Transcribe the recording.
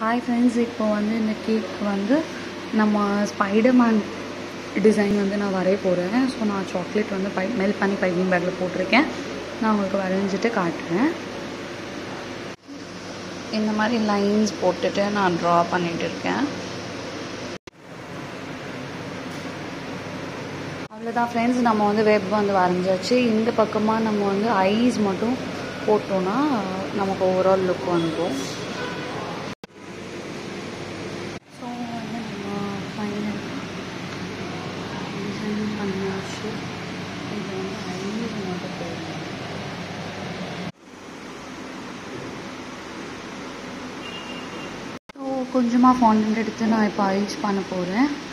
hi friends இப்போ வந்து இந்த கேக் வந்து நம்ம ஸ்பைடர்மேன் டிசைன் வந்து நான் வரைய போகிறேன் ஸோ நான் சாக்லேட் வந்து பை மெல்ட் பண்ணி பைப்பிங் பேக்கில் போட்டிருக்கேன் நான் உங்களுக்கு வரைஞ்சிட்டு காட்டுறேன் இந்த மாதிரி லைன்ஸ் போட்டுட்டு நான் ட்ரா பண்ணிட்டு இருக்கேன் அவ்வளோதான் ஃப்ரெண்ட்ஸ் நம்ம வந்து வெப் வந்து வரைஞ்சாச்சு இந்த பக்கமாக நம்ம வந்து ஐஸ் மட்டும் போட்டோன்னா நமக்கு ஓவரால் லுக் வந்துடும் ஸோ வந்து நம்ம ஃபைனல் டிசைன் பண்ணியாச்சு இது வந்து ஐஸ் மட்டும் போடணும் ஸோ கொஞ்சமாக ஃபாண்டன்ட் எடுத்து நான் இப்போ ஐஸ் பண்ண போகிறேன்